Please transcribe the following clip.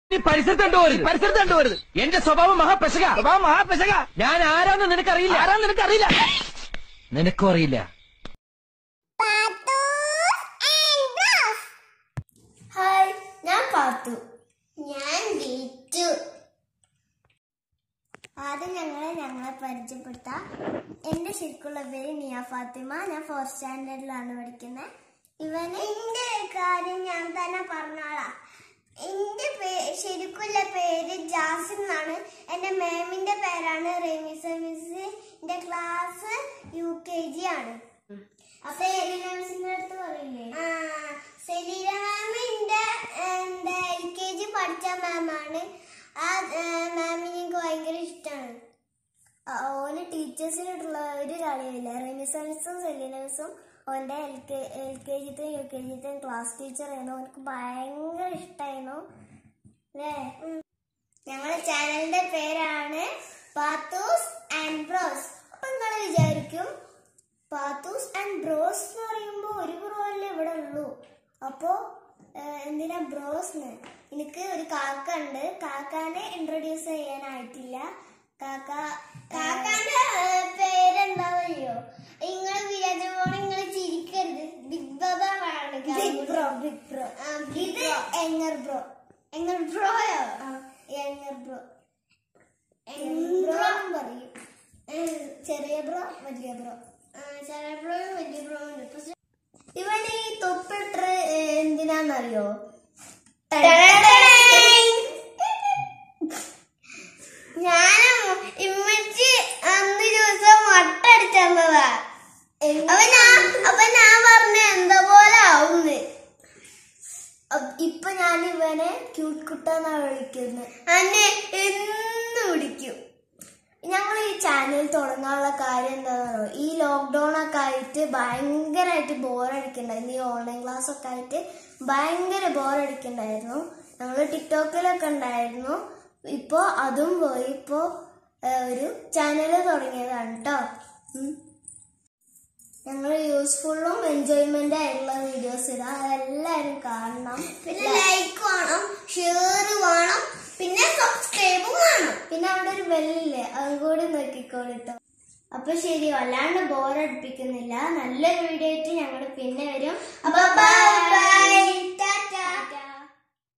നീ പരിസരത്ത് കണ്ടുപോരുത് പരിസരത്ത് കണ്ടുപോരുത് എന്റെ സ്വഭാവം മഹാപെശക സ്വഭാവം മഹാപെശക ഞാൻ ആരാന്ന് നിനക്കറിയില്ല ആരാന്ന് നിനക്കറിയില്ല നിനക്കും അറിയില്ല ഹായ് ഞാൻ പാത്തു ഞാൻ ബീറ്റു ആദ്യം ഞങ്ങളെ ഞങ്ങളെ പരിചയപ്പെടുത്താം എന്റെ ശരിക്കുള്ള പേര് നിയ ഫാത്തിമ ഞാൻ ഫോർത്ത് സ്റ്റാൻഡേർഡിലാണ് പഠിക്കുന്നത് ഇവന് എന്റെ കാര്യം ഞാൻ തന്നെ പറഞ്ഞോളാം എന്റെ ശരിക്കുള്ള പേര് ജാസിം എന്നാണ് എന്റെ മാമിന്റെ പേരാണ് റെമിസ മിസ് എന്റെ ക്ലാസ് യു കെ ജി ആണ് സെലീന മിസ്സിന്റെ അടുത്ത് പറയില്ലേ സെലീന മാമിന്റെ എന്താ എൽ കെ ജി പഠിച്ച മാമാണ് ആ മാമിന് എനിക്ക് ഭയങ്കര ഇഷ്ടമാണ് ഓന് ടീച്ചേഴ്സിനോടുള്ള ഒരു കളിയില്ല റെമിസ മിസ്സും സെലീന മിസ്സും ഓന്റെ എൽ കെ എൽ കെ ജിത്തെയും യു കെ ജിത്തെയും ക്ലാസ് ടീച്ചറായിരുന്നു ഓനക്ക് ഭയങ്കര ഇഷ്ടമായിരുന്നു അല്ലേ ഞങ്ങളുടെ ചാനലിന്റെ പേരാണ് പാത്തൂസ് ആൻഡ് ബ്രോസ് അപ്പൊ നിങ്ങൾ വിചാരിക്കും പാത്തൂസ് ആൻഡ് ബ്രോസ് എന്ന് പറയുമ്പോൾ ഒരു ബ്രോ അല്ലേ ഇവിടെ ഉള്ളൂ അപ്പോ ഏഹ്, എന്തിനാ ബ്രോസ് എനിക്ക് ഒരു കാക്ക ഉണ്ട് കാക്കാനെ ഇൻട്രൊഡ്യൂസ് ചെയ്യാനായിട്ടില്ല കാക്ക കാക്കാന്റെ പേരെന്താണെന്നറിയോ നിങ്ങൾ വിചാരിച്ച പോലെ നിങ്ങൾ ചിരിക്കരുത് big brother big bro big bro ഇത് എങ്ങർ ബ്രോ എങ്ങർ ബ്രോയോ എങ്ങർ ബ്രോ ബ്രോ പറയും ഏഹ്, ചെറിയ ബ്രോ വലിയ ബ്രോ ചെറിയ ബ്രോ വലിയ ബ്രോ ഉണ്ട് പക്ഷെ ഇവന്റെ ഈ തൊപ്പിട്ട് എന്തിനാന്നറിയോ ഞാനും ഇമ്മച്ചി അന്ന് ദിവസം മട്ടടിച്ചതാ അപ്പൊ ഞാൻ അപ്പൊ ഞാൻ പറഞ്ഞ എന്താ പോലെ ആവുന്ന് അപ്പ് ഇപ്പൊ ഞാൻ ഇവനെ ക്യൂട്ട് കുട്ടെന്നാ വിളിക്കുന്നത് അന്നെ എന്ന് വിളിക്കും ഞങ്ങൾ ഈ ചാനൽ തുടങ്ങാനുള്ള കാര്യം എന്താണെന്നോ ഈ ലോക്ക്ഡൌൺ ഒക്കെ ആയിട്ട് ഭയങ്കരമായിട്ട് ബോറടിക്കണ്ടായിരുന്നു ഈ ഓൺലൈൻ ക്ലാസ് ഒക്കെ ആയിട്ട് ഭയങ്കര ബോറടിക്കണ്ടായിരുന്നു ഞങ്ങൾ ടിക്ടോക്കിലൊക്കെ ഉണ്ടായിരുന്നു ഇപ്പോ അതും പോയി ഇപ്പോ ഏഹ്, ഒരു ചാനൽ തുടങ്ങിയതാണ് കേട്ടോ ഞങ്ങൾ യൂസ്ഫുള്ളും എൻജോയ്മെന്റ് ആയിട്ടുള്ള വീഡിയോസ് ഇടാം അതെല്ലാരും കാണണം പിന്നെ ലൈക്ക് വേണം ഷെയർ വേണം പിന്നെ സബ്സ്ക്രൈബും വേണം പിന്നെ അവിടെ ഒരു ബെല്ലില്ലേ അതും കൂടി നോക്കിക്കോളിട്ടോ അപ്പൊ ശരി വല്ലാണ്ട് ബോറടിപ്പിക്കുന്നില്ല നല്ലൊരു വീഡിയോ ആയിട്ട് ഞങ്ങൾ പിന്നെ വരും അപ്പൊ ബൈ ടാറ്റാ